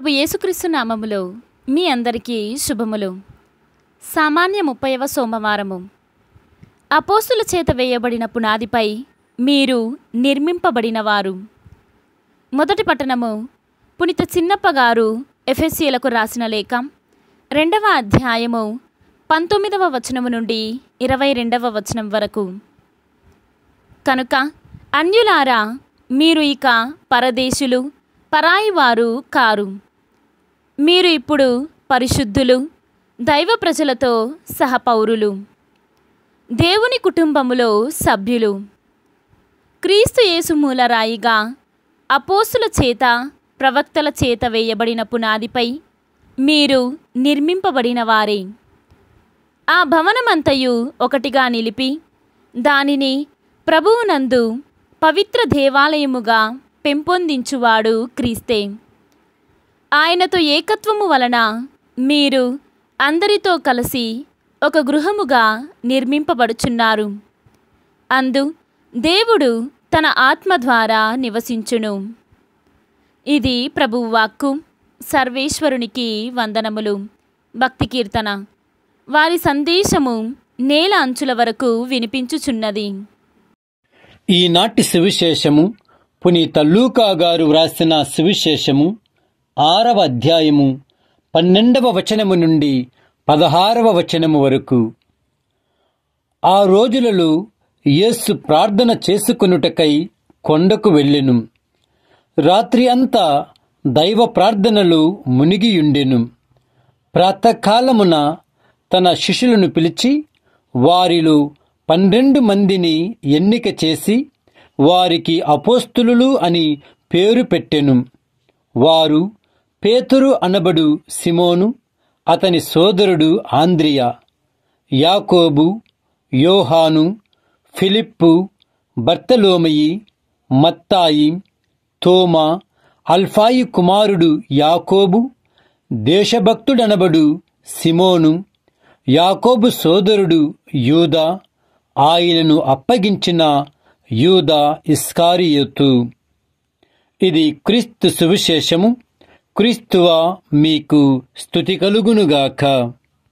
ప్రభు యేసుక్రీస్తు నామములో మీ అందరికీ శుభములు సామాన్య ముప్పైవ సోమవారము అపోస్తుల చేత వేయబడిన పునాదిపై మీరు నిర్మింపబడినవారు మొదటి పట్టణము పునిత చిన్నప్ప గారు ఎఫెసియలకు రాసిన లేఖ రెండవ అధ్యాయము పంతొమ్మిదవ వచనము నుండి ఇరవై రెండవ వచనం వరకు కనుక అన్యులారా మీరు ఇక పరదేశులు పరాయివారు కారు మీరు ఇప్పుడు పరిశుద్ధులు దైవ ప్రజలతో సహపౌరులు దేవుని కుటుంబములో సభ్యులు క్రీస్తు యేసు మూలరాయిగా అపోస్తుల చేత ప్రవక్తల చేత వేయబడిన పునాదిపై మీరు నిర్మింపబడిన వారే ఆ భవనమంతయు ఒకటిగా నిలిపి దానిని ప్రభువునందు పవిత్ర దేవాలయముగా పెంపొందించువాడు క్రీస్తే ఆయనతో ఏకత్వము వలన మీరు అందరితో కలిసి ఒక గృహముగా నిర్మింపబడుచున్నారు అందు దేవుడు తన ఆత్మ ద్వారా నివసించును ఇది ప్రభువు వాక్కు సర్వేశ్వరునికి వందనములు భక్తి కీర్తన వారి సందేశము నేల అంచుల వరకు వినిపించుచున్నది ఈనాటి సువిశేషము పునీత లూకా గారు వ్రాసిన సువిశేషము ఆరవ అధ్యాయము పన్నెండవ వచనము నుండి పదహారవ వచనము వరకు ఆ రోజులలో యేసు ప్రార్థన చేసుకొనుటకై కొండకు వెళ్ళెను రాత్రి అంతా దైవ ప్రార్థనలు మునిగియుండెను ప్రాతకాలమున తన శిష్యులను పిలిచి వారిలో పన్నెండు మందిని ఎన్నిక చేసి వారికి అపోస్తులు అని పేరు పెట్టెను వారు పేతురు అనబడు సిమోను అతని సోదరుడు ఆంద్రియా యాకోబు యోహాను ఫిలిప్పు బర్తలోమయి మత్తాయి తోమా అల్ఫాయి కుమారుడు యాకోబు దేశభక్తుడనబడు సిమోను యాకోబు సోదరుడు యూదా ఆయనను అప్పగించిన యూదా ఇస్కారియోతు ఇది క్రీస్తు సువిశేషము క్రీస్తువా మీకు స్థుతి కలుగునుగాక